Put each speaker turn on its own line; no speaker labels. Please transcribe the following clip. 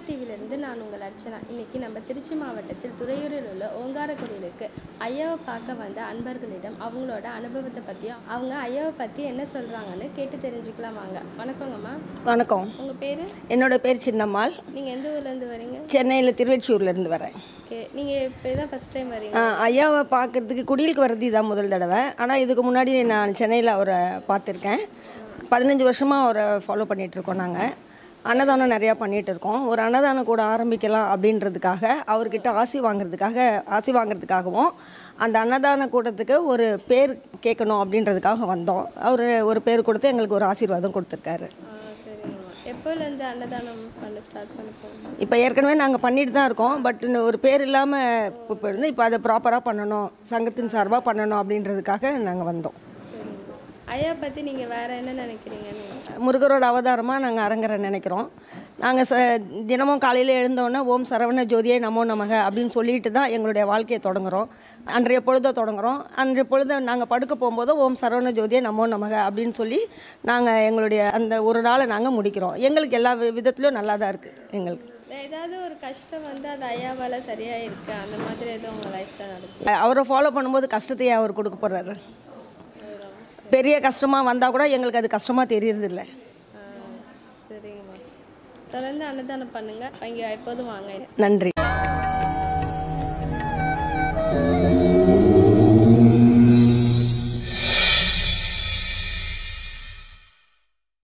டிவியிலிருந்து நான் உங்கள் அர்ச்சனா இன்னைக்கு நம்ம திருச்சி மாவட்டத்தில் துறையூரில் உள்ள ஓங்காரக்குடியிலுக்கு ஐயாவை பார்க்க வந்த அன்பர்களிடம் அவங்களோட அனுபவத்தை பற்றியும் அவங்க ஐயாவை பற்றி என்ன சொல்கிறாங்கன்னு கேட்டு தெரிஞ்சுக்கலாம் வாங்க வணக்கங்கம்மா
வணக்கம்
உங்கள் பேர்
என்னோட பேர் சின்னம்மாள்
நீங்கள் எந்த ஊர்லேருந்து வரீங்க
சென்னையில் திருவெற்றியூர்லேருந்து வரேன்
ஓகே நீங்கள் இப்போ தான் ஃபஸ்ட் டைம் வரீங்க
ஆ, ஐயாவை பார்க்கறதுக்கு குடிலுக்கு வர்றது இதான் முதல் தடவை ஆனால் இதுக்கு முன்னாடி நான் சென்னையில் அவரை பார்த்துருக்கேன் பதினஞ்சு வருஷமாக அவரை ஃபாலோ பண்ணிகிட்ருக்கோம் நாங்கள் அன்னதானம் நிறையா பண்ணிகிட்டு இருக்கோம் ஒரு அன்னதானம் கூட ஆரம்பிக்கலாம் அப்படின்றதுக்காக அவர்கிட்ட ஆசி வாங்குறதுக்காக ஆசி வாங்குறதுக்காகவும் அந்த அன்னதான கூட்டத்துக்கு ஒரு பேர் கேட்கணும் அப்படின்றதுக்காக வந்தோம் அவர் ஒரு பேர் கொடுத்து எங்களுக்கு ஒரு ஆசீர்வாதம் கொடுத்துருக்காரு
ஆ சரிங்கம்மா எப்போலேருந்து அன்னதானம் பண்ண ஸ்டார்ட் பண்ண போகிறோம்
இப்போ ஏற்கனவே நாங்கள் பண்ணிட்டு தான் இருக்கோம் பட் ஒரு பேர் இல்லாமல் இப்போ இருந்து இப்போ அதை ப்ராப்பராக பண்ணணும் சங்கத்தின் சார்பாக பண்ணணும் அப்படின்றதுக்காக நாங்கள் வந்தோம்
சரிங்கம்மா ஐயா பற்றி நீங்கள் வேறு என்ன நினைக்கிறீங்கன்னு
முருகரோட அவதாரமாக நாங்கள் அரங்கரை நினைக்கிறோம் நாங்கள் ச தினமும் காலையில் எழுந்தோன்னே ஓம் சரவண ஜோதியே நமோ நமக அப்படின்னு சொல்லிட்டு தான் எங்களுடைய வாழ்க்கையை தொடங்குறோம் அன்றைய பொழுதை தொடங்குறோம் அன்றைய பொழுதை நாங்கள் படுக்க போகும்போது ஓம் சரவண ஜோதியே நமோ நமக அப்படின்னு சொல்லி நாங்கள் எங்களுடைய அந்த ஒரு நாளை நாங்கள் முடிக்கிறோம் எங்களுக்கு எல்லா வி- விதத்துலையும் நல்லா தான் இருக்குது எங்களுக்கு
ஏதாவது ஒரு கஷ்டம் வந்து அது ஐயாவால் சரியாக இருக்கு அந்த மாதிரி எதுவும் உங்கள் லைஃப்பில் நடக்கும்
அவரை ஃபாலோ பண்ணும்போது கஷ்டத்தையே அவர் கொடுக்க போகிறாரு பெரிய கஷ்டமாக வந்தால் கூட எங்களுக்கு அது கஷ்டமாக தெரியறதில்ல
சரிங்கம்மா தொடர்ந்து அன்னதானம் பண்ணுங்க இங்கே எப்போதும் வாங்க
நன்றி